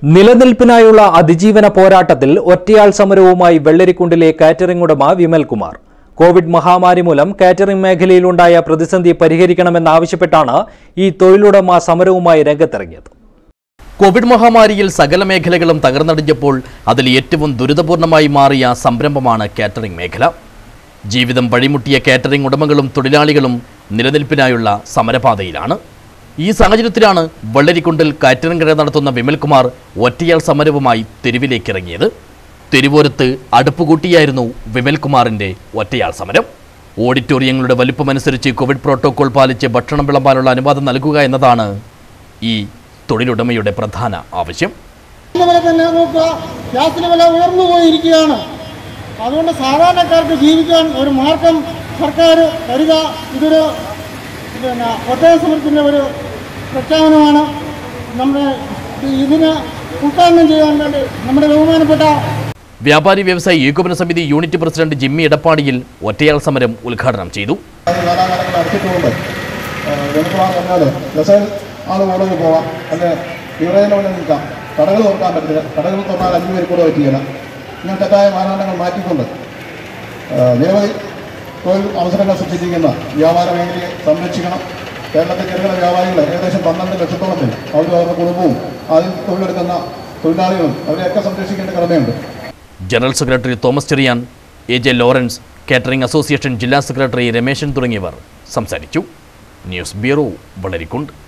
നിലനിൽപ്പിനായുള്ള അതിജീവന പോരാട്ടത്തിൽ ഒറ്റയാൾ സമരവുമായി വെള്ളരിക്കുണ്ടിലെ കാറ്ററിംഗ് ഉടമ വിമൽകുമാർ കോവിഡ് മഹാമാരി മൂലം കാറ്ററിംഗ് മേഖലയിലുണ്ടായ പ്രതിസന്ധി പരിഹരിക്കണമെന്നാവശ്യപ്പെട്ടാണ് ഈ തൊഴിലുടമ സമരവുമായി രംഗത്തിറങ്ങിയത് കോവിഡ് മഹാമാരിയിൽ സകല മേഖലകളും തകർന്നടിഞ്ഞപ്പോൾ അതിൽ ഏറ്റവും ദുരിതപൂർണമായി മാറിയ സംരംഭമാണ് കാറ്ററിംഗ് മേഖല ജീവിതം വഴിമുട്ടിയ കാറ്ററിംഗ് ഉടമകളും തൊഴിലാളികളും നിലനിൽപ്പിനായുള്ള സമരപാതയിലാണ് ഈ സാഹചര്യത്തിലാണ് വെള്ളരിക്കുണ്ടിൽ കാറ്ററിംഗ് കട നടത്തുന്ന വിമൽകുമാർ ഒറ്റയാൾ സമരവുമായി തെരുവിലേക്കിറങ്ങിയത് തെരുവോരത്ത് അടുപ്പുകൂട്ടിയായിരുന്നു വിമൽകുമാറിന്റെ ഒറ്റയാൾ സമരം ഓഡിറ്റോറിയങ്ങളുടെ വലിപ്പമനുസരിച്ച് കോവിഡ് പ്രോട്ടോകോൾ പാലിച്ച് ഭക്ഷണം വിളമ്പാനുള്ള അനുവാദം നൽകുക എന്നതാണ് ഈ തൊഴിലുടമയുടെ പ്രധാന ആവശ്യം വില തന്നെ നോക്കുക ഗ്യാസിന് വില ഉയർന്നു പോയിരിക്കുകയാണ് അതുകൊണ്ട് സാധാരണക്കാർക്ക് ജീവിക്കാൻ ഒരു മാർഗം സർക്കാർ തരിക ഇതൊരു പിന്നെ ഒറ്റയ സമരത്തിൻ്റെ ഒരു പ്രഖ്യാപനമാണ് നമ്മുടെ ഇതിന് ഉദ്ഘാടനം ചെയ്യാൻ വേണ്ടി നമ്മുടെ ബഹുമാനപ്പെട്ട വ്യാപാരി വ്യവസായി ഏകോപന സമിതി യൂണിറ്റ് പ്രസിഡന്റ് ജിമ്മി എടപ്പാടിയിൽ ഒറ്റയാൾ സമരം ഉദ്ഘാടനം ചെയ്തു അത് കാലാകാലങ്ങൾ അടച്ചിട്ടുകൊണ്ട് വെളുപ്പാണ് പറഞ്ഞാൽ ബസ്സിൽ ആൾ കൂടുതൽ പോവാം അല്ലെ യുറേനെ കൊണ്ട് നിൽക്കാം കടകൾ തുറക്കാൻ പറ്റില്ല കടകൾ തുറന്നാൽ അഞ്ച് പേര് കൂടെ പറ്റിയില്ല ഇങ്ങനെ തെറ്റായ മാനദണ്ഡങ്ങൾ മാറ്റിക്കൊണ്ട് ആ, നിരവധി തൊഴിൽ അവസരങ്ങൾ സൃഷ്ടിച്ചിരിക്കുന്ന വ്യാപാര മേഖലയെ സംരക്ഷിക്കണം കേരളത്തിലെ ചെറുകിട വ്യാപാരികൾ ഏകദേശം പന്ത്രണ്ട് ലക്ഷത്തോളം പേര് അവരും അവരുടെ കുടുംബവും അതിൽ തൊഴിലെടുക്കുന്ന തൊഴിലാളികളും അവരെയൊക്കെ സംരക്ഷിക്കേണ്ട കടമയുണ്ട് general secretary Thomas Cherian A J Lawrence catering association ജില്ലാ സെക്രട്ടറി രമേശൻ തുടങ്ങിയവർ സംസാരിച്ചു ന്യൂസ് ബ്യൂറോ വളരിക്കുണ്ട്